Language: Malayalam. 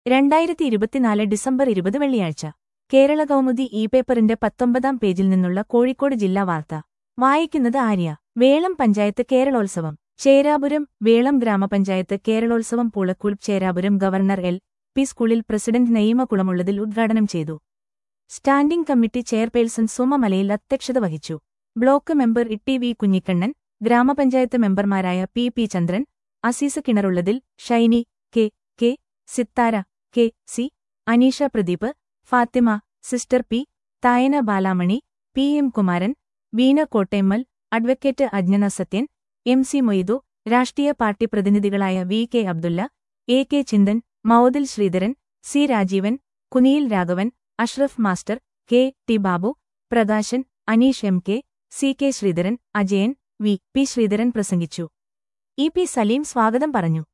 രണ്ടായിരത്തി ഇരുപത്തിനാല് ഡിസംബർ ഇരുപത് വെള്ളിയാഴ്ച കേരള കൗമുദി ഇ പേപ്പറിന്റെ പത്തൊമ്പതാം പേജിൽ നിന്നുള്ള കോഴിക്കോട് ജില്ലാ വാർത്ത വായിക്കുന്നത് ആര്യ വേളം പഞ്ചായത്ത് കേരളോത്സവം Cherapuram Velom grama panchayat Keralotsavam Poolakkul Cherapuram government L P സ്കൂളിൽ പ്രസിഡന്റ് നയിമ കുളമുള്ളതിൽ ഉദ്ഘാടനം ചെയ്തു standing committee chairperson Suma Malayil അധ്യക്ഷത വഹിച്ചു block member Itty V Kunhikannan grama panchayat മെമ്പർമാരായ P P Chandran Azeez Kinarullathil Shiny K K Sithara K C Aneesha Pradeep Fathima sister P Thayana Balamani P M Kumaran Veena Kottayammal advocate Anjana Sathyan M C Moidu രാഷ്ട്രീയ പാർട്ടി പ്രതിനിധികളായ V K Abdulla A K Chinthan Moudil Sreedharan C Rajeevan Kuniyil Raghavan Ashraf master K T Babu Prakashan Aneesh M K C K Sreedharan Ajayan V P Sreedharan പ്രസംഗിച്ചു ഇ പി സലീം സ്വാഗതം പറഞ്ഞു